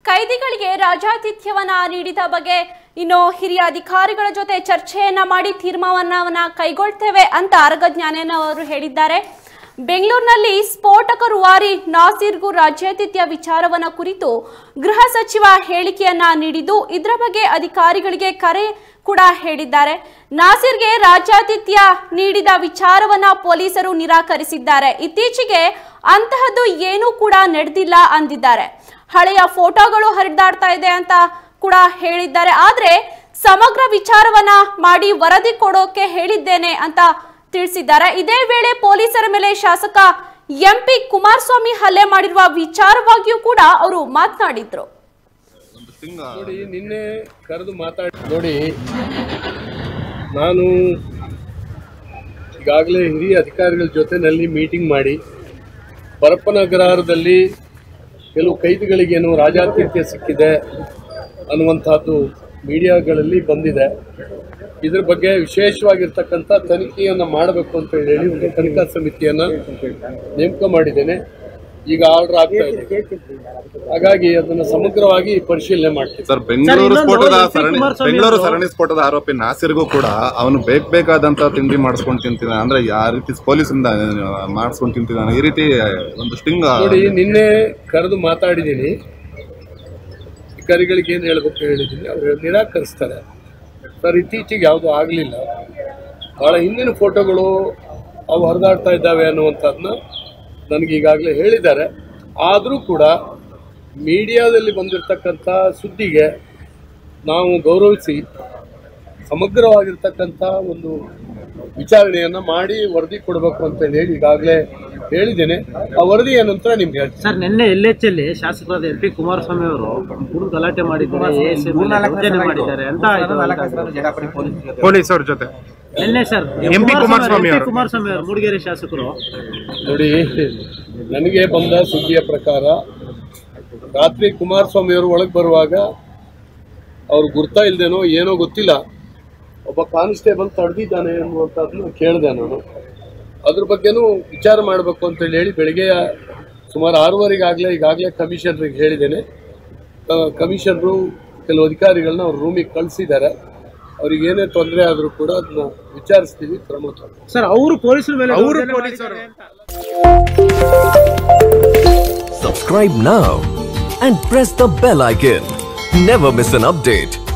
ಕೈದಿಗಳಿಗೆ ರಾಜಾತಿಥ್ಯವನ್ನ ನೀಡಿದ ಬಗ್ಗೆ ಇನ್ನು ಹಿರಿಯ ಅಧಿಕಾರಿಗಳ ಜೊತೆ ಚರ್ಚೆಯನ್ನ ಮಾಡಿ ತೀರ್ಮಾನವನ್ನ ಕೈಗೊಳ್ತೇವೆ ಅಂತ ಅರ್ಗ ಜ್ಞಾನೇನವರು ಹೇಳಿದ್ದಾರೆ ಬೆಂಗಳೂರಿನಲ್ಲಿ ಸ್ಫೋಟಕ ರೂವಾರಿ ನಾಸೀರ್ಗೂ ರಾಜ್ಯಾತಿಥ್ಯ ವಿಚಾರವನ್ನ ಕುರಿತು ಗೃಹ ಸಚಿವ ಹೇಳಿಕೆಯನ್ನ ನೀಡಿದ್ದು ಇದರ ಬಗ್ಗೆ ಅಧಿಕಾರಿಗಳಿಗೆ ಕರೆ ಕೂಡ ಹೇಳಿದ್ದಾರೆ ನಾಸೀರ್ಗೆ ರಾಜ್ಯಾತಿಥ್ಯ ನೀಡಿದ ವಿಚಾರವನ್ನ ಪೊಲೀಸರು ನಿರಾಕರಿಸಿದ್ದಾರೆ ಇತ್ತೀಚೆಗೆ ಅಂತಹದ್ದು ಏನೂ ಕೂಡ ನಡೆದಿಲ್ಲ ಅಂದಿದ್ದಾರೆ ಹಳೆಯ ಫೋಟೋಗಳು ಹರಿದಾಡ್ತಾ ಇದೆ ಅಂತ ಕೂಡ ಹೇಳಿದ್ದಾರೆ ಆದ್ರೆ ಸಮಗ್ರ ವಿಚಾರವನ್ನ ಮಾಡಿ ವರದಿ ಕೊಡೋಕೆ ಹೇಳಿದ್ದೇನೆ ಅಂತ ತಿಳಿಸಿದ್ದಾರೆ ಇದೇ ವೇಳೆ ಪೊಲೀಸರ ಮೇಲೆ ಶಾಸಕ ಎಂಪಿ ಕುಮಾರಸ್ವಾಮಿ ಹಲ್ಲೆ ಮಾಡಿರುವ ವಿಚಾರವಾಗಿಯೂ ಕೂಡ ಅವರು ಮಾತನಾಡಿದ್ರು ನೋಡಿ ನಿನ್ನೆ ಕರೆದು ಮಾತಾಡಿ ನೋಡಿ ನಾನು ಈಗಾಗಲೇ ಹಿರಿಯ ಅಧಿಕಾರಿಗಳ ಜೊತೆನಲ್ಲಿ ಮೀಟಿಂಗ್ ಮಾಡಿ ಪರಪ್ಪನಗರದಲ್ಲಿ ಕೆಲವು ಕೈದಿಗಳಿಗೇನು ರಾಜಾತಿಥ್ಯ ಸಿಕ್ಕಿದೆ ಅನ್ನುವಂಥದ್ದು ಮೀಡಿಯಾಗಳಲ್ಲಿ ಬಂದಿದೆ ಇದ್ರ ಬಗ್ಗೆ ವಿಶೇಷವಾಗಿರ್ತಕ್ಕಂಥ ತನಿಖೆಯನ್ನು ಮಾಡಬೇಕು ಅಂತ ಹೇಳಿ ಒಂದು ತನಿಖಾ ಸಮಿತಿಯನ್ನು ನೇಮಕ ಮಾಡಿದ್ದೇನೆ ಈಗ ಆರ್ಡರ್ ಆಗ್ತಾ ಇದೆ ಹಾಗಾಗಿ ಅದನ್ನು ಸಮಗ್ರವಾಗಿ ಪರಿಶೀಲನೆ ಮಾಡ್ತೀವಿ ಸರ್ ಬೆಂಗಳೂರು ಇನ್ನೊಂದು ಸ್ಫೋಟದ ಎಸ್ ಪಿ ಸರಣಿ ಕುಮಾರಸ್ವಾಮಿ ಬೆಂಗಳೂರು ಅವರು- ಸರಣಿ ಸ್ಫೋಟದ ಆರೋಪಿ ನಾಸಿರ್ಗೂ ಕೂಡ ಅವನು ಬೇಕ್ ಬೇಕಾದಂತ ತಿಂಡಿ ಮಾಡಿಸ್ಕೊಂಡು ತಿಂತಿದ್ದಾನೆ ಅಂದ್ರೆ ಆ ರೀತಿ ಪೊಲೀಸಿಂದ ಮಾಡಿಸ್ಕೊಂಡು ತಿಂತಿದ್ದಾನೆ ಈ ರೀತಿ ಒಂದು ಸ್ಟಿಂಗ್ ನೋಡಿ ನಿನ್ನೆ ಕರೆದು ಮಾತಾಡಿದ್ದೀನಿ ಅಧಿಕಾರಿಗಳಿಗೆ ಏನು ಹೇಳ್ಬೇಕು ಹೇಳಿದ್ದೀನಿ ಅವರು ನಿರಾಕರಿಸ್ತಾರೆ ಸರ್ ಇತ್ತೀಚೆಗೆ ಯಾವುದೂ ಆಗಲಿಲ್ಲ ಭಾಳ ಹಿಂದಿನ ಫೋಟೋಗಳು ಅವು ಹರಿದಾಡ್ತಾ ಇದ್ದಾವೆ ಅನ್ನುವಂಥದ್ದನ್ನ ನನಗೆ ಈಗಾಗಲೇ ಹೇಳಿದ್ದಾರೆ ಆದರೂ ಕೂಡ ಮೀಡಿಯಾದಲ್ಲಿ ಬಂದಿರತಕ್ಕಂಥ ಸುದ್ದಿಗೆ ನಾವು ಗೌರವಿಸಿ ಸಮಗ್ರವಾಗಿರ್ತಕ್ಕಂಥ ಒಂದು ವಿಚಾರಣೆಯನ್ನು ಮಾಡಿ ವರದಿ ಕೊಡಬೇಕು ಅಂತ ಹೇಳಿ ಈಗಾಗಲೇ ಹೇಳಿದ್ದೇನೆ ಆ ವರದಿಯ ನಂತರ ನಿಮ್ಗೆ ಹೇಳ್ತೀನಿ ಸರ್ ನಿನ್ನೆ ಎಲ್ ಎಚ್ ಅಲ್ಲಿ ಶಾಸಕರಾದ ಎಂ ಪಿ ಕುಮಾರಸ್ವಾಮಿ ಅವರು ಹುಡುಗ ಗಲಾಟೆ ಮಾಡಿದ್ದಾರೆ ASM ಮೇಲೆ ದೌರ್ಜನ್ಯ ಮಾಡಿದ್ದಾರೆ ಅಂತ ಇದು ಪೊಲೀಸರ ಜೊತೆ ನಿನ್ನೆ ಸರ್ ಎಂ ಪಿ ಕುಮಾರಸ್ವಾಮಿ ಅವರು. ಕುಮಾರಸ್ವಾಮಿ ಅವರು ಮೂಡಿಗೆರೆ ಶಾಸಕರು ನೋಡಿ ನನಗೆ ಬಂದ ಸುದ್ದಿಯ ಪ್ರಕಾರ ರಾತ್ರಿ ಕುಮಾರಸ್ವಾಮಿ ಅವರು ಒಳಗೆ ಬರುವಾಗ ಅವ್ರು ಗುರ್ತಾ ಇಲ್ದೇನೋ ಏನೋ ಗೊತ್ತಿಲ್ಲ ಒಬ್ಬ ಕಾನ್ಸ್ಟೇಬಲ್ ತಡೆದಿದ್ದಾನೆ ಅನ್ನುವಂಥದ್ದನ್ನ ಕೇಳಿದೆ ನಾನು ಅದ್ರ ಬಗ್ಗೆನೂ ವಿಚಾರ ಮಾಡಬೇಕು ಅಂತೇಳಿ ಹೇಳಿ ಬೆಳಿಗ್ಗೆ ಸುಮಾರು ಆರೂವರೆಗಾಗಲೇ ಈಗಾಗಲೇ ಕಮಿಷನರಿಗೆ ಹೇಳಿದ್ದೇನೆ ಕಮಿಷನರು ಕೆಲವು ಅಧಿಕಾರಿಗಳನ್ನ ಅವ್ರ ರೂಮಿಗೆ ಕಳಿಸಿದ್ದಾರೆ ಅವ್ರಿಗೆ ಏನೇ ತೊಂದರೆ ಆದರೂ ಕೂಡ ಅದನ್ನ ವಿಚಾರಿಸ್ತೀವಿ ಕ್ರಮ ತಗೊಳ್ತೀವಿ. ಸರ್ ಅವರು ಪೊಲೀಸರ ಮೇಲೆ ಅವರು ದೌರ್ಜನ್ಯ ಪೊಲೀಸರು Subscribe now and press the bell icon. Never miss an update.